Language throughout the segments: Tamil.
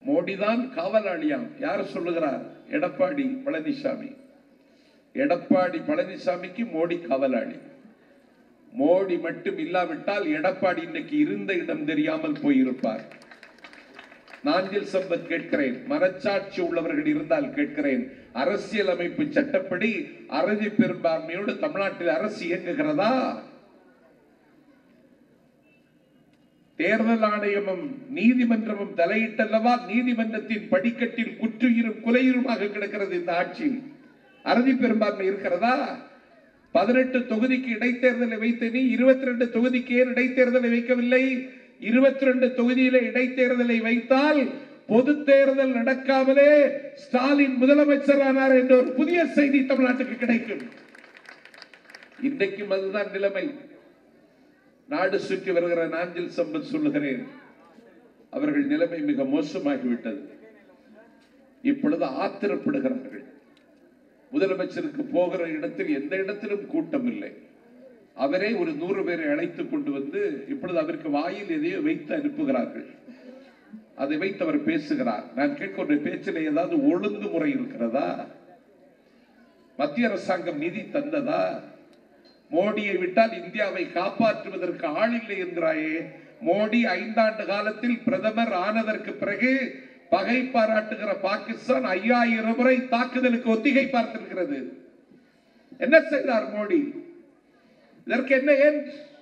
மோடிதான் காவலாளியாம் யார் சொல்லுகிறார் எடப்பாடி பழனிசாமி எடப்பாடி பழனிசாமிக்கு மோடி காவலாளி மோடி மட்டும் இல்லாவிட்டால் எடப்பாடி இன்னைக்கு இருந்த இடம் தெரியாமல் போயிருப்பார் நாஞ்சில் சம்பத் கேட்கிறேன் மனச்சாட்சி உள்ளவர்கள் இருந்தால் கேட்கிறேன் அரசியல் அமைப்பு சட்டப்படி அறுதி பெரும்பான்மையோடு தமிழ்நாட்டில் அரசு இயங்குகிறதா தேர்தல் ஆணையமும் நீதிமன்றமும் தலையிட்டல்லவா நீதிமன்றத்தின் படிக்கட்டில் குற்றுயிரும் குலையுருமாக கிடக்கிறது இந்த ஆட்சி அறுதி பெரும்பான்மை இருக்கிறதா பதினெட்டு தொகுதிக்கு இடைத்தேர்தலை வைத்த நீ இருபத்தி ரெண்டு தொகுதிக்கு ஏன் இடைத்தேர்தலை வைக்கவில்லை இருபத்தி ரெண்டு தொகுதியில இடைத்தேர்தலை வைத்தால் பொது தேர்தல் நடக்காமலே ஸ்டாலின் முதலமைச்சரானார் என்ற ஒரு புதிய செய்தி தமிழ்நாட்டுக்கு கிடைக்கும் இன்றைக்கும் அதுதான் நிலைமை நாடு சுற்றி வருகிற நாஞ்சில் சம்பத் சொல்லுகிறேன் அவர்கள் நிலைமை மிக மோசமாகிவிட்டது இப்பொழுது ஆத்திரப்படுகிறார்கள் முதலமைச்சருக்கு போகிற இடத்தில் எந்த இடத்திலும் கூட்டம் இல்லை அவரே ஒரு நூறு பேரை அழைத்துக் கொண்டு வந்து இப்பொழுது அவருக்கு வாயில் எதையோ வைத்து அனுப்புகிறார்கள் அதை வைத்து அவர் பேசுகிறார் நான் கேட்கிற பேச்சில் ஏதாவது ஒழுங்குமுறை இருக்கிறதா மத்திய அரசாங்கம் நிதி தந்ததா மோடியை விட்டால் இந்தியாவை காப்பாற்றுவதற்கு ஆள் இல்லை என்கிறாயே மோடி ஐந்தாண்டு காலத்தில் பிரதமர் ஆனதற்கு பிறகு பகை பாராட்டுகிற பாகிஸ்தான் ஐயாயிரம் முறை தாக்குதலுக்கு ஒத்திகை பார்த்திருக்கிறது என்ன செய்தார் மோடி இதற்கு என்ன ஏன்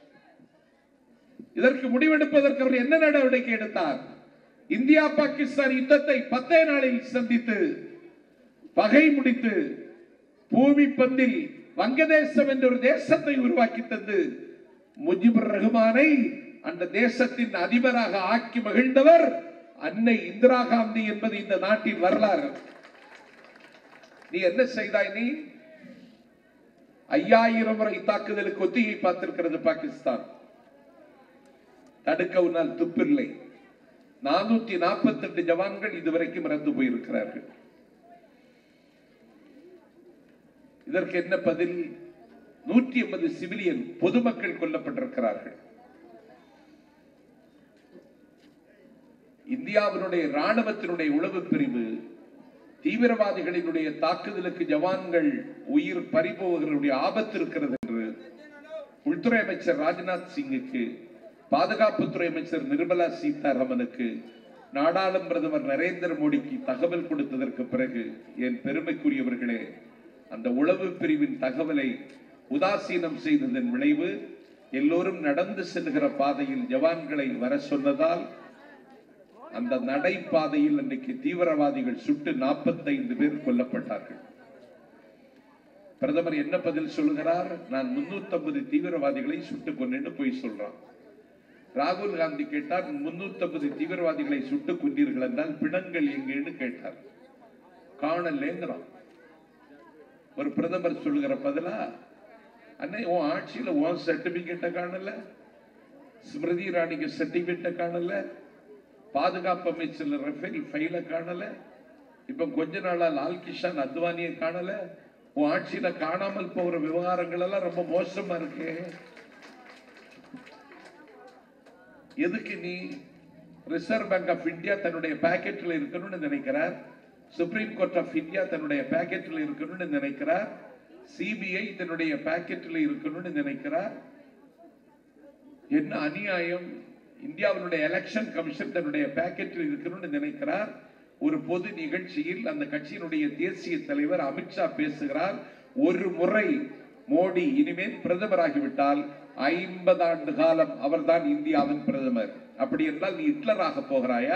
இதற்கு முடிவெடுப்பதற்கு அவர் என்ன நடவடிக்கை எடுத்தார் இந்தியா பாகிஸ்தான் யுத்தத்தை பத்தே நாளில் சந்தித்து பகை முடித்து பூமி பந்தில் வங்கதேசம் என்ற ஒரு தேசத்தை உருவாக்கி தந்து முஜிபுர் ரஹ்மானை அந்த தேசத்தின் அதிபராக ஆக்கி மகிழ்ந்தவர் அன்னை இந்திரா காந்தி என்பது இந்த நாட்டின் வரலாறு நீ என்ன செய்தாய் நீ ஐயாயிரம் முறை தாக்குதலுக்கு ஒத்திகை பார்த்திருக்கிறது பாகிஸ்தான் தடுக்க உன்னால் துப்பில்லை நானூத்தி நாற்பத்தி எட்டு ஜவான்கள் இதுவரைக்கும் இறந்து போயிருக்கிறார்கள் இதற்கு என்ன பதில் நூற்றி எண்பது சிவிலியன் பொதுமக்கள் கொல்லப்பட்டிருக்கிறார்கள் இந்தியாவினுடைய ராணுவத்தினுடைய உளவு பிரிவு தீவிரவாதிகளினுடைய தாக்குதலுக்கு ஜவான்கள் உயிர் பறிபோவர்களுடைய ஆபத்து இருக்கிறது என்று உள்துறை அமைச்சர் ராஜ்நாத் சிங்குக்கு பாதுகாப்புத்துறை அமைச்சர் நிர்மலா சீதாராமனுக்கு நாடாளும் பிரதமர் நரேந்திர மோடிக்கு தகவல் கொடுத்ததற்கு பிறகு என் பெருமைக்குரியவர்களே அந்த உளவு பிரிவின் தகவலை உதாசீனம் செய்ததன் விளைவு எல்லோரும் நடந்து செல்கிற பாதையில் ஜவான்களை வர சொன்னதால் அந்த நடைபாதையில் அன்னைக்கு தீவிரவாதிகள் சுட்டு 45 பேர் கொல்லப்பட்டார்கள் பிரதமர் என்ன பதில் சொல்லுகிறார் நான் 350 தீவிரவாதிகளை சுட்டுக் கொன்னேன்னு போய் சொல்றான் ராகுல் காந்தி கேட்டார் 350 தீவிரவாதிகளை சுட்டுக் கொண்டீர்கள் என்றால் பிணங்கள் எங்கேன்னு கேட்டார் காணலேங்கிறான் ஒரு பிரதமர் சொல்லுகிற பதிலா அண்ணே உன் ஆட்சியில உன் சர்டிபிகேட்டை காணல ஸ்மிருதி இராணிக்கு சர்டிபிகேட்டை காணல பாதுகாப்பு அமைச்சர் ரஃபேல் ஃபைல காணல இப்ப கொஞ்ச நாளா லால் கிஷான் அத்வானியை காணல உன் ஆட்சியில காணாமல் போகிற விவகாரங்கள் எல்லாம் ரொம்ப மோசமா இருக்கு எதுக்கு நீ ரிசர்வ் பேங்க் ஆஃப் இந்தியா தன்னுடைய பாக்கெட்ல இருக்கணும்னு நினைக்கிறார் சுப்ரீம் கோர்ட் ஆஃப் இந்தியா தன்னுடைய பாக்கெட்ல இருக்கணும்னு நினைக்கிறார் சிபிஐ தன்னுடைய பாக்கெட்ல இருக்கணும்னு நினைக்கிறார் என்ன அநியாயம் இந்தியாவினுடைய எலெக்ஷன் கமிஷன் தன்னுடைய பாக்கெட்டில் இருக்கணும்னு நினைக்கிறார் ஒரு பொது நிகழ்ச்சியில் அந்த கட்சியினுடைய தேசிய தலைவர் அமித்ஷா பேசுகிறார் ஒரு முறை மோடி இனிமேல் பிரதமராகிவிட்டால் ஐம்பது ஆண்டு காலம் அவர்தான் இந்தியாவின் பிரதமர் அப்படி என்றால் நீ ஹிட்லராக போகிறாயா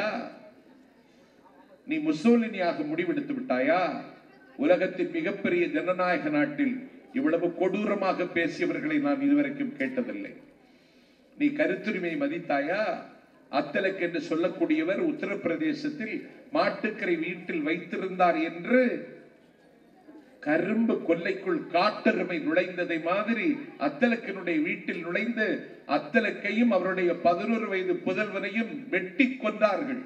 நீ முசோலினியாக முடிவெடுத்து விட்டாயா உலகத்தின் மிகப்பெரிய ஜனநாயக நாட்டில் இவ்வளவு கொடூரமாக பேசியவர்களை நான் இதுவரைக்கும் கேட்டதில்லை நீ கருத்துரிமை மதித்தாயா அத்தலக் என்று சொல்லக்கூடியவர் உத்தரப்பிரதேசத்தில் மாட்டுக்கரை வீட்டில் வைத்திருந்தார் என்று கரும்பு கொல்லைக்குள் காட்டெருமை நுழைந்ததை மாதிரி அத்தலக்கினுடைய வீட்டில் நுழைந்து அத்தலக்கையும் அவருடைய பதினோரு வயது புதல்வனையும் வெட்டி கொன்றார்கள்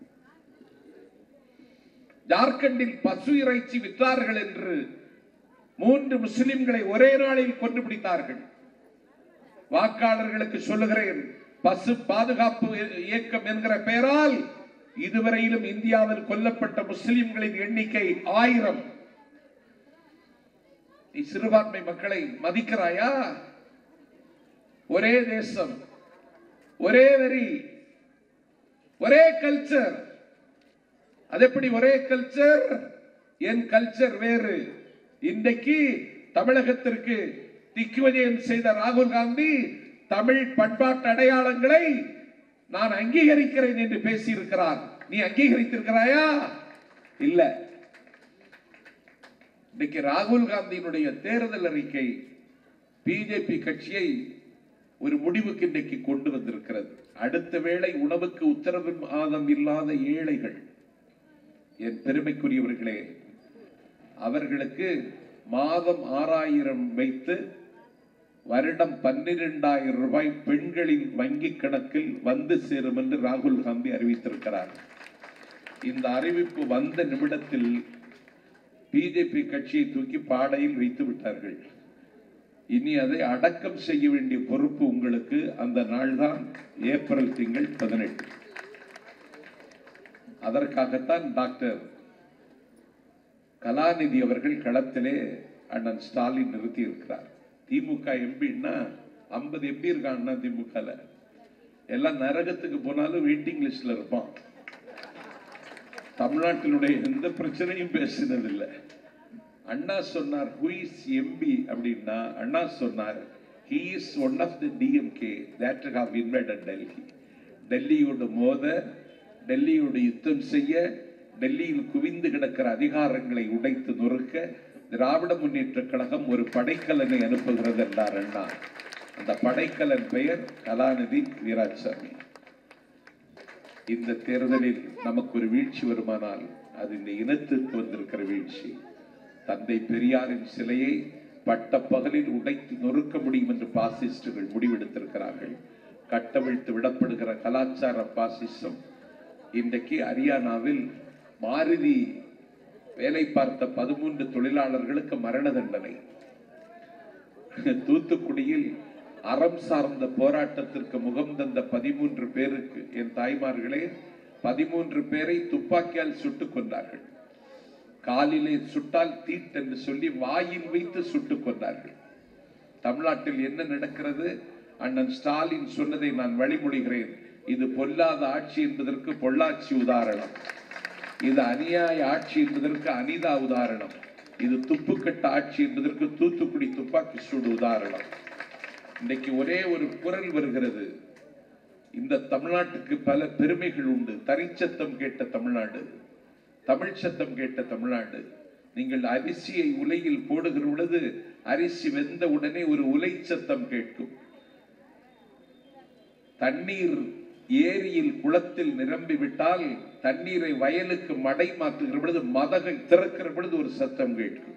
ஜார்க்கண்டில் பசு இறைச்சி விற்றார்கள் என்று மூன்று முஸ்லிம்களை ஒரே நாளில் கொண்டு பிடித்தார்கள் வாக்காளர்களுக்கு சொல்லுகிறேன் பசு பாதுகாப்பு இயக்கம் என்கிற பெயரால் இதுவரையிலும் இந்தியாவில் கொல்லப்பட்ட முஸ்லிம்களின் எண்ணிக்கை ஆயிரம் நீ சிறுபான்மை மக்களை மதிக்கிறாயா ஒரே தேசம் ஒரே வரி ஒரே கல்ச்சர் அது எப்படி ஒரே கல்ச்சர் என் கல்ச்சர் வேறு இன்றைக்கு தமிழகத்திற்கு திக்குவஜயம் செய்த ராகுல் காந்தி தமிழ் பண்பாட்டு அடையாளங்களை நான் அங்கீகரிக்கிறேன் என்று பேசியிருக்கிறார் நீ அங்கீகரித்திருக்கிறாயா இல்ல இன்னைக்கு ராகுல் காந்தியினுடைய தேர்தல் அறிக்கை பிஜேபி கட்சியை ஒரு முடிவுக்கு இன்றைக்கு கொண்டு வந்திருக்கிறது அடுத்த வேளை உணவுக்கு உத்தரவு மாதம் இல்லாத ஏழைகள் என் பெருமைக்குரியவர்களே அவர்களுக்கு மாதம் ஆறாயிரம் வைத்து வருடம் பன்னிரெண்டாயிரம் ரூபாய் பெண்களின் வங்கி கணக்கில் வந்து சேரும் என்று ராகுல் காந்தி அறிவித்திருக்கிறார் இந்த அறிவிப்பு வந்த நிமிடத்தில் பிஜேபி கட்சியை தூக்கி பாடையில் வைத்து விட்டார்கள் இனி அதை அடக்கம் செய்ய வேண்டிய பொறுப்பு உங்களுக்கு அந்த நாள்தான் ஏப்ரல் திங்கள் பதினெட்டு அதற்காகத்தான் டாக்டர் கலாநிதி அவர்கள் களத்திலே அண்ணன் ஸ்டாலின் நிறுத்தி இருக்கிறார் திமுக எம்பின்னா ஐம்பது எம்பி இருக்கான் அண்ணா திமுகல எல்லாம் நரகத்துக்கு போனாலும் வெயிட்டிங் லிஸ்ட்ல இருப்பான் தமிழ்நாட்டினுடைய எந்த பிரச்சனையும் பேசினதில்லை அண்ணா சொன்னார் ஹூ இஸ் எம்பி அப்படின்னா அண்ணா சொன்னார் he is one of the DMK that have invited Delhi டெல்லியோடு மோத டெல்லியோடு யுத்தம் செய்ய டெல்லியில் குவிந்து கிடக்கிற அதிகாரங்களை உடைத்து நொறுக்க திராவிட முன்னேற்ற கழகம் ஒரு படைக்கலனை அனுப்புகிறது என்றார் அண்ணா அந்த படைக்கலன் பெயர் கலாநிதி வீராசாமி இந்த தேர்தலில் நமக்கு ஒரு வீழ்ச்சி வருமானால் அது இந்த இனத்திற்கு வந்திருக்கிற வீழ்ச்சி தந்தை பெரியாரின் சிலையை பட்ட பகலில் உடைத்து நொறுக்க முடியும் என்று பாசிஸ்டுகள் முடிவெடுத்திருக்கிறார்கள் கட்டவிழ்த்து விடப்படுகிற கலாச்சார பாசிசம் இன்றைக்கு ஹரியானாவில் மாருதி வேலை பார்த்த பதிமூன்று தொழிலாளர்களுக்கு மரண தண்டனை தூத்துக்குடியில் அறம் சார்ந்த போராட்டத்திற்கு முகம் தந்த பதிமூன்று பேருக்கு என் தாய்மார்களே பதிமூன்று பேரை துப்பாக்கியால் சுட்டுக் கொண்டார்கள் காலிலே சுட்டால் தீட் என்று சொல்லி வாயில் வைத்து சுட்டுக் கொண்டார்கள் தமிழ்நாட்டில் என்ன நடக்கிறது அண்ணன் ஸ்டாலின் சொன்னதை நான் வழிமொழிகிறேன் இது பொல்லாத ஆட்சி என்பதற்கு பொள்ளாச்சி உதாரணம் இது அநியாய ஆட்சி என்பதற்கு அனிதா உதாரணம் இது துப்புக்கட்ட ஆட்சி என்பதற்கு தூத்துக்குடி துப்பாக்கி சூடு உதாரணம் இன்னைக்கு ஒரே ஒரு குரல் வருகிறது இந்த தமிழ்நாட்டுக்கு பல பெருமைகள் உண்டு தரிச்சத்தம் கேட்ட தமிழ்நாடு தமிழ் சத்தம் கேட்ட தமிழ்நாடு நீங்கள் அரிசியை உலையில் போடுகிற பொழுது அரிசி வெந்த உடனே ஒரு உலை சத்தம் கேட்கும் தண்ணீர் ஏரியில் குளத்தில் நிரம்பி விட்டால் தண்ணீரை வயலுக்கு மடை மாற்றுகிற பொழுது மதகை திறக்கிற பொழுது ஒரு சத்தம் கேட்கும்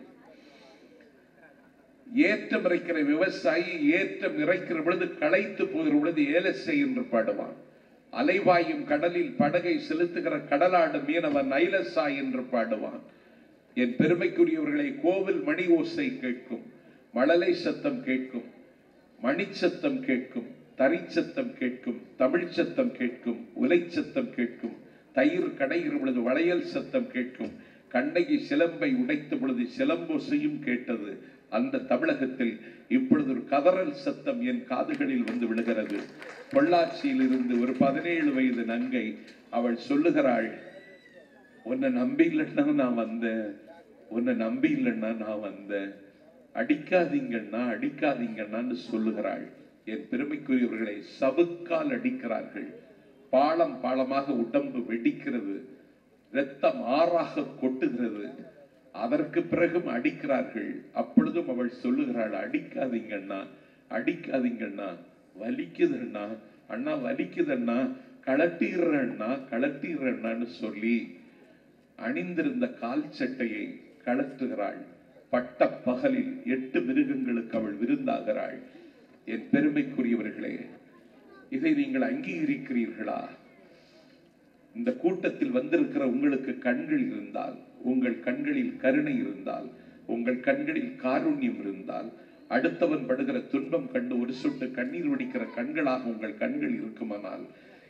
ஏற்றம் இறைக்கிற விவசாயி ஏற்றம் இறைக்கிற பொழுது களைத்து போகிற பொழுது ஏலசை என்று பாடுவான் அலைவாயும் கடலில் படகை செலுத்துகிற கடலாடு மீனவன் ஐலசா என்று பாடுவான் என் பெருமைக்குரியவர்களை கோவில் மணி ஓசை கேட்கும் மழலை சத்தம் கேட்கும் மணி சத்தம் கேட்கும் தரிச்சத்தம் கேட்கும் தமிழ் சத்தம் கேட்கும் உலை சத்தம் கேட்கும் தயிர் கடைகிற பொழுது வளையல் சத்தம் கேட்கும் கண்ணகி சிலம்பை உடைத்த பொழுது சிலம்போசையும் கேட்டது அந்த தமிழகத்தில் இப்பொழுது ஒரு கதறல் சத்தம் என் காதுகளில் வந்து விழுகிறது பொள்ளாச்சியில் இருந்து ஒரு பதினேழு வயது நங்கை அவள் சொல்லுகிறாள் உன்னை நம்பி இல்லைன்னா நான் வந்தேன் உன்னை நம்பி இல்லைன்னா நான் வந்தேன் அடிக்காதீங்கன்னா அடிக்காதீங்கன்னான்னு சொல்லுகிறாள் என் பெருமைக்குரியவர்களை சவுக்கால் அடிக்கிறார்கள் பாலம் பாலமாக உடம்பு வெடிக்கிறது இரத்தம் ஆறாக கொட்டுகிறது அதற்கு பிறகும் அடிக்கிறார்கள் அப்பொழுதும் அவள் சொல்லுகிறாள் அடிக்காதீங்கண்ணா அடிக்காதீங்கண்ணா வலிக்குதுண்ணா அண்ணா வலிக்குதண்ணா கலட்டிடுறண்ணா கலட்டிடுறண்ணான்னு சொல்லி அணிந்திருந்த கால் சட்டையை கலட்டுகிறாள் பட்ட பகலில் எட்டு மிருகங்களுக்கு அவள் விருந்தாகிறாள் என் பெருமைக்குரியவர்களே இதை நீங்கள் அங்கீகரிக்கிறீர்களா இந்த கூட்டத்தில் வந்திருக்கிற உங்களுக்கு கண்கள் இருந்தால் உங்கள் கண்களில் கருணை இருந்தால் உங்கள் கண்களில் காருண்யம் இருந்தால் அடுத்தவன் படுகிற துன்பம் கண்டு ஒரு சொட்டு கண்ணீர் வடிக்கிற கண்களாக உங்கள் கண்கள் இருக்குமானால்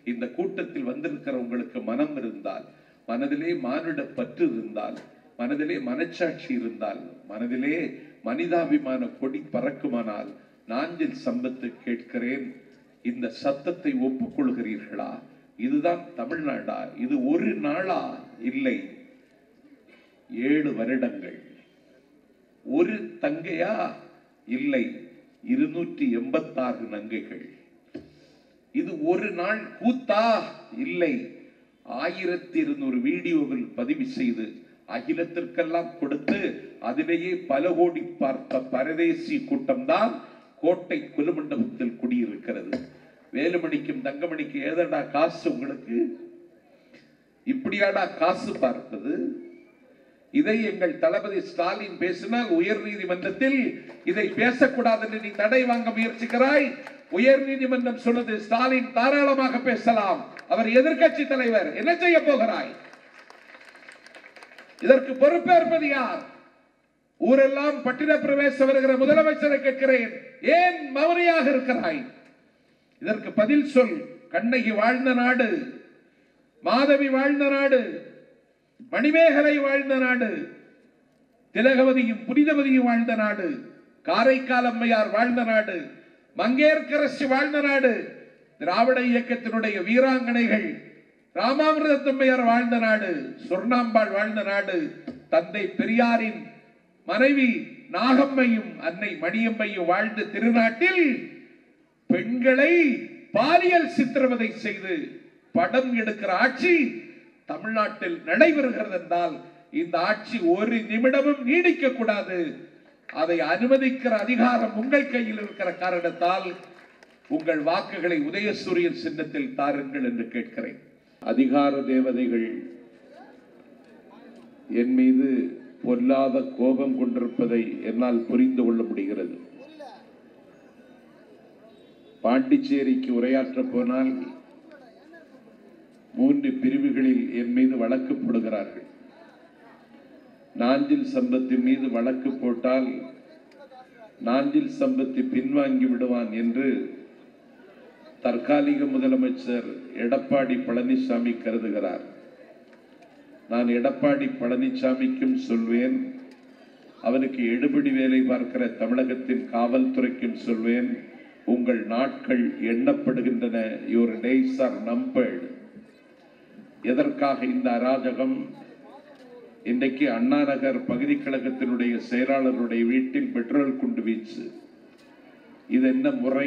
இந்த கூட்டத்தில் வந்திருக்கிற உங்களுக்கு மனம் இருந்தால் மனதிலே மானுட பற்று இருந்தால் மனதிலே மனச்சாட்சி இருந்தால் மனதிலே மனிதாபிமான கொடி பறக்குமானால் நாஞ்சில் சம்பத்து கேட்கிறேன் இந்த சத்தத்தை ஒப்புக்கொள்கிறீர்களா இதுதான் தமிழ்நாடா இது ஒரு நாளா இல்லை ஏழு வருடங்கள் ஒரு தங்கையா இல்லை இருநூற்றி எண்பத்தாறு நங்கைகள் இது ஒரு நாள் கூத்தா இல்லை ஆயிரத்தி இருநூறு வீடியோவில் பதிவு செய்து அகிலத்திற்கெல்லாம் கொடுத்து அதிலேயே பல கோடி பார்த்த பரதேசி கூட்டம்தான் கோட்டை குலுமண்டபத்தில் குடியிருக்கிறது வேலுமணிக்கும் தங்கமணிக்கு ஏதடா காசு உங்களுக்கு இப்படியாடா காசு பார்ப்பது இதை எங்கள் தளபதி ஸ்டாலின் பேசினால் உயர் நீதிமன்றத்தில் இதை பேசக்கூடாது என்று நீ தடை வாங்க முயற்சிக்கிறாய் உயர் நீதிமன்றம் சொன்னது ஸ்டாலின் தாராளமாக பேசலாம் அவர் எதிர்க்கட்சி தலைவர் என்ன செய்ய போகிறாய் இதற்கு பொறுப்பேற்பது யார் ஊரெல்லாம் பட்டின பிரவேசம் வருகிற முதலமைச்சரை கேட்கிறேன் ஏன் மௌனியாக இருக்கிறாய் இதற்கு பதில் சொல் கண்ணகி வாழ்ந்த நாடு மாதவி வாழ்ந்த நாடு மணிமேகலை வாழ்ந்த நாடு திலகவதியும் புனிதவதியும் வாழ்ந்த நாடு காரைக்கால் அம்மையார் வாழ்ந்த நாடு மங்கேற்கரசு வாழ்ந்த நாடு திராவிட இயக்கத்தினுடைய வீராங்கனைகள் ராமாமிர்தத்தம்மையார் வாழ்ந்த நாடு சொர்ணாம்பாள் வாழ்ந்த நாடு தந்தை பெரியாரின் மனைவி நாகம்மையும் அன்னை மணியம்மையும் வாழ்ந்த திருநாட்டில் பெண்களை பாலியல் சித்திரவதை செய்து படம் எடுக்கிற ஆட்சி தமிழ்நாட்டில் நடைபெறுகிறது என்றால் இந்த ஆட்சி ஒரு நிமிடமும் நீடிக்க கூடாது அதை அனுமதிக்கிற அதிகாரம் உங்கள் கையில் இருக்கிற காரணத்தால் உங்கள் வாக்குகளை உதயசூரியன் சின்னத்தில் தாருங்கள் என்று கேட்கிறேன் அதிகார தேவதைகள் என் மீது பொல்லாத கோபம் கொண்டிருப்பதை என்னால் புரிந்து கொள்ள முடிகிறது பாண்டிச்சேரிக்கு உரையாற்ற போனால் மூன்று பிரிவுகளில் என் மீது வழக்கு போடுகிறார்கள் நாஞ்சில் சம்பத்தின் மீது வழக்கு போட்டால் நாஞ்சில் சம்பத்தி பின்வாங்கி விடுவான் என்று தற்காலிக முதலமைச்சர் எடப்பாடி பழனிசாமி கருதுகிறார் நான் எடப்பாடி பழனிசாமிக்கும் சொல்வேன் அவனுக்கு எடுபடி வேலை பார்க்கிற தமிழகத்தின் காவல்துறைக்கும் சொல்வேன் உங்கள் நாட்கள் எண்ணப்படுகின்றன யுவர் டேஸ் ஆர் நம்பர்டு எதற்காக இந்த அராஜகம் இன்றைக்கு அண்ணா நகர் பகுதி கழகத்தினுடைய செயலாளருடைய வீட்டில் பெட்ரோல் குண்டு வீச்சு இது என்ன முறை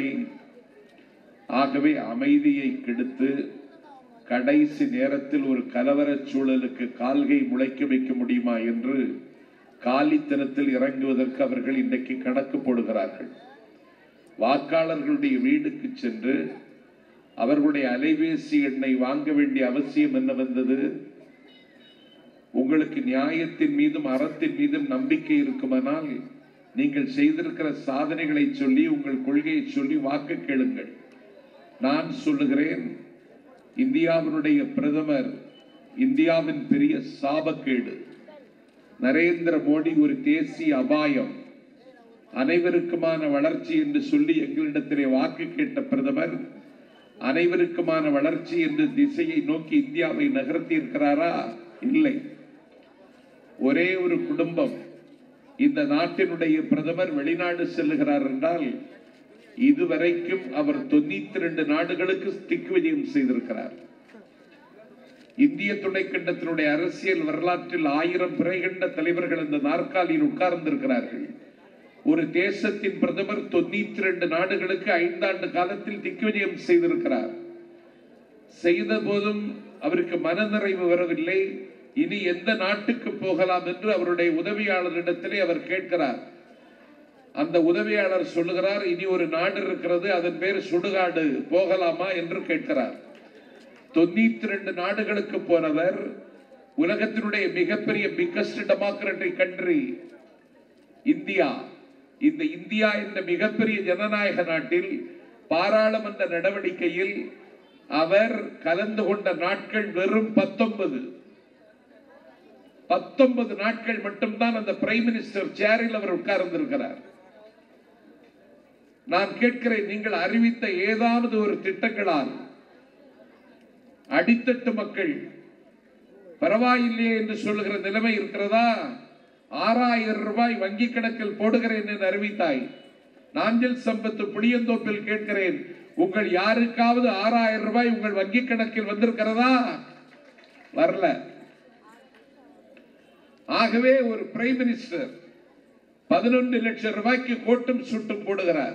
ஆகவே அமைதியை கெடுத்து கடைசி நேரத்தில் ஒரு கலவரச் சூழலுக்கு கால்கை முளைக்க வைக்க முடியுமா என்று காலித்தனத்தில் இறங்குவதற்கு அவர்கள் இன்றைக்கு கணக்கு போடுகிறார்கள் வாக்காளர்களுடைய வீடுக்கு சென்று அவர்களுடைய அலைபேசி எண்ணை வாங்க வேண்டிய அவசியம் என்ன வந்தது உங்களுக்கு நியாயத்தின் மீதும் அறத்தின் மீதும் நம்பிக்கை இருக்குமானால் நீங்கள் செய்திருக்கிற சாதனைகளை சொல்லி உங்கள் கொள்கையை சொல்லி வாக்கு கேளுங்கள் நான் சொல்லுகிறேன் இந்தியாவினுடைய பிரதமர் இந்தியாவின் பெரிய சாபக்கேடு நரேந்திர மோடி ஒரு தேசிய அபாயம் அனைவருக்குமான வளர்ச்சி என்று சொல்லி எங்களிடத்திலே வாக்கு கேட்ட பிரதமர் அனைவருக்குமான வளர்ச்சி என்று திசையை நோக்கி இந்தியாவை நகர்த்தி இருக்கிறாரா இல்லை ஒரே ஒரு குடும்பம் இந்த நாட்டினுடைய பிரதமர் வெளிநாடு செல்லுகிறார் என்றால் இதுவரைக்கும் அவர் தொண்ணூத்தி ரெண்டு நாடுகளுக்கு திக்விஜயம் செய்திருக்கிறார் இந்திய துணைக்கண்டத்தினுடைய அரசியல் வரலாற்றில் ஆயிரம் பிறை கண்ட தலைவர்கள் இந்த நாற்காலியில் உட்கார்ந்திருக்கிறார்கள் ஒரு தேசத்தின் பிரதமர் தொண்ணூத்தி ரெண்டு நாடுகளுக்கு ஐந்தாண்டு காலத்தில் திக்விஜயம் செய்திருக்கிறார் செய்த போதும் அவருக்கு மனநிறைவு வரவில்லை இனி எந்த நாட்டுக்கு போகலாம் என்று அவருடைய உதவியாளரிடத்திலே அவர் கேட்கிறார் அந்த உதவியாளர் சொல்லுகிறார் இனி ஒரு நாடு இருக்கிறது அதன் பேர் சுடுகாடு போகலாமா என்று கேட்கிறார் தொண்ணூத்தி ரெண்டு நாடுகளுக்கு போனவர் உலகத்தினுடைய மிகப்பெரிய பிக்கஸ்ட் டெமோக்ராட்டிக் கண்ட்ரி இந்தியா இந்த இந்தியா என்ற மிகப்பெரிய ஜனநாயக நாட்டில் பாராளுமன்ற நடவடிக்கையில் அவர் கலந்து கொண்ட நாட்கள் வெறும் பத்தொன்பது பத்தொன்பது நாட்கள் மட்டும்தான் அந்த பிரைம் மினிஸ்டர் சேரில் அவர் உட்கார்ந்திருக்கிறார் நான் கேட்கிறேன் நீங்கள் அறிவித்த ஏதாவது ஒரு திட்டங்களால் அடித்தட்டு மக்கள் பரவாயில்லையே என்று சொல்லுகிற நிலைமை இருக்கிறதா ஆறாயிரம் ரூபாய் வங்கி கணக்கில் போடுகிறேன் என்று அறிவித்தாய் நாஞ்சில் சம்பத்து புளியந்தோப்பில் கேட்கிறேன் உங்கள் யாருக்காவது ஆறாயிரம் ரூபாய் உங்கள் வங்கி கணக்கில் வந்திருக்கிறதா வரல ஆகவே ஒரு பிரைம் மினிஸ்டர் பதினொன்று லட்சம் ரூபாய்க்கு கோட்டும் சுட்டும் போடுகிறார்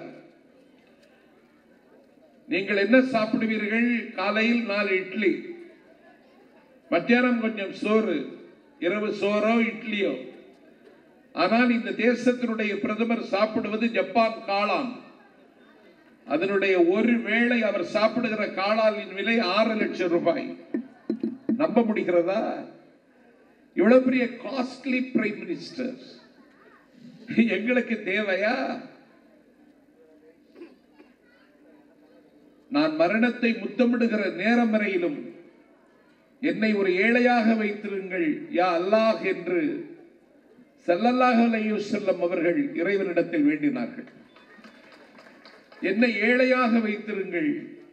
நீங்கள் என்ன சாப்பிடுவீர்கள் காலையில் நாலு இட்லி மத்தியானம் கொஞ்சம் சோறு இரவு சோறோ இட்லியோ ஆனால் இந்த தேசத்தினுடைய பிரதமர் சாப்பிடுவது ஜப்பான் காளான் அதனுடைய ஒரு வேளை அவர் சாப்பிடுகிற காளானின் விலை ஆறு லட்சம் ரூபாய் நம்ப முடிகிறதா இவ்வளவு பெரிய காஸ்ட்லி பிரைம் மினிஸ்டர் எங்களுக்கு தேவையா நான் மரணத்தை முத்தமிடுகிற நேரம் வரையிலும் என்னை ஒரு ஏழையாக வைத்திருங்கள் யா அல்லாஹ் என்று ஸல்லல்லாஹு அலைஹி வஸல்லம் அவர்கள் இறைவனிடத்தில் வேண்டினார்கள் என்னை ஏழையாக வைத்திருங்கள்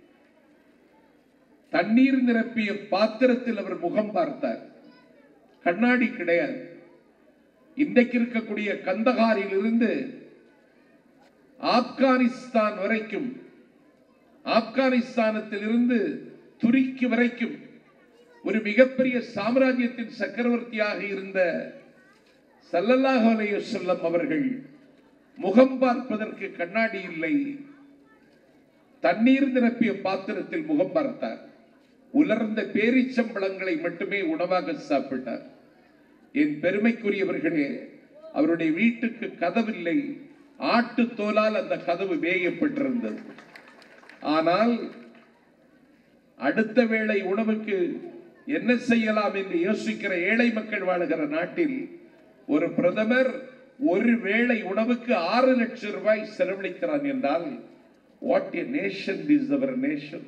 தண்ணீர் நிரப்பிய பாத்திரத்தில் அவர் முகம் பார்த்தார் கண்ணாடி கிடையாது இன்றைக்கு இருக்கக்கூடிய கந்தகாரில் இருந்து ஆப்கானிஸ்தான் வரைக்கும் ஆப்கானிஸ்தானத்தில் இருந்து துருக்கி வரைக்கும் ஒரு மிகப்பெரிய சாம்ராஜ்யத்தின் சக்கரவர்த்தியாக இருந்த ஸல்லல்லாஹு அலைஹி வஸல்லம் அவர்கள் முகம் பார்ப்பதற்கு கண்ணாடி இல்லை தண்ணீர் நிரப்பிய பாத்திரத்தில் முகம் பார்த்தார் உலர்ந்த பேரிச்சம்பழங்களை மட்டுமே உணவாக சாப்பிட்டார் என் பெருமைக்குரியவர்களே அவருடைய வீட்டுக்கு கதவில்லை ஆட்டு தோலால் அந்த கதவு வேயப்பட்டிருந்தது ஆனால் அடுத்த வேளை உணவுக்கு என்ன செய்யலாம் என்று யோசிக்கிற ஏழை மக்கள் வாழுகிற நாட்டில் ஒரு பிரதமர் ஒரு வேளை உணவுக்கு ஆறு லட்சம் ரூபாய் செலவழிக்கிறான் என்றால் வாட் எ நேஷன் இஸ் அவர் நேஷன்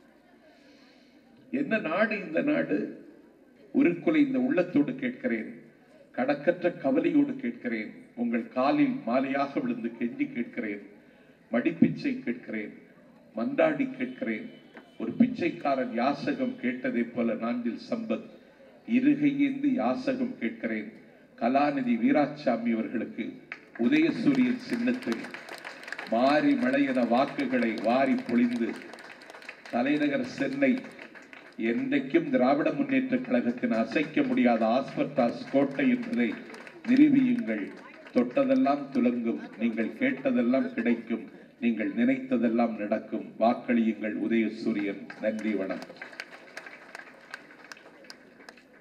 என்ன நாடு இந்த நாடு உருக்குலை இந்த உள்ளத்தோடு கேட்கிறேன் கடக்கற்ற கவலையோடு கேட்கிறேன் உங்கள் காலில் மாலையாக விழுந்து கெஞ்சி கேட்கிறேன் மடிப்பிச்சை கேட்கிறேன் மன்றாடி கேட்கிறேன் ஒரு பிச்சைக்காரன் யாசகம் கேட்டதைப் போல நான்கில் சம்பத் இருகையேந்து யாசகம் கேட்கிறேன் கலாநிதி வீராசாமி அவர்களுக்கு உதயசூரியன் சின்னத்தில் மாறி மழையென வாக்குகளை வாரி பொழிந்து தலைநகர் சென்னை என்றைக்கும் திராவிட முன்னேற்ற கழகத்தின் அசைக்க முடியாத ஆஸ்பர்டாஸ் கோட்டை என்பதை நிரூபியுங்கள் தொட்டதெல்லாம் துலங்கும் நீங்கள் கேட்டதெல்லாம் கிடைக்கும் நீங்கள் நினைத்ததெல்லாம் நடக்கும் வாக்களியுங்கள் உதயசூரியன் நன்றி வணக்கம்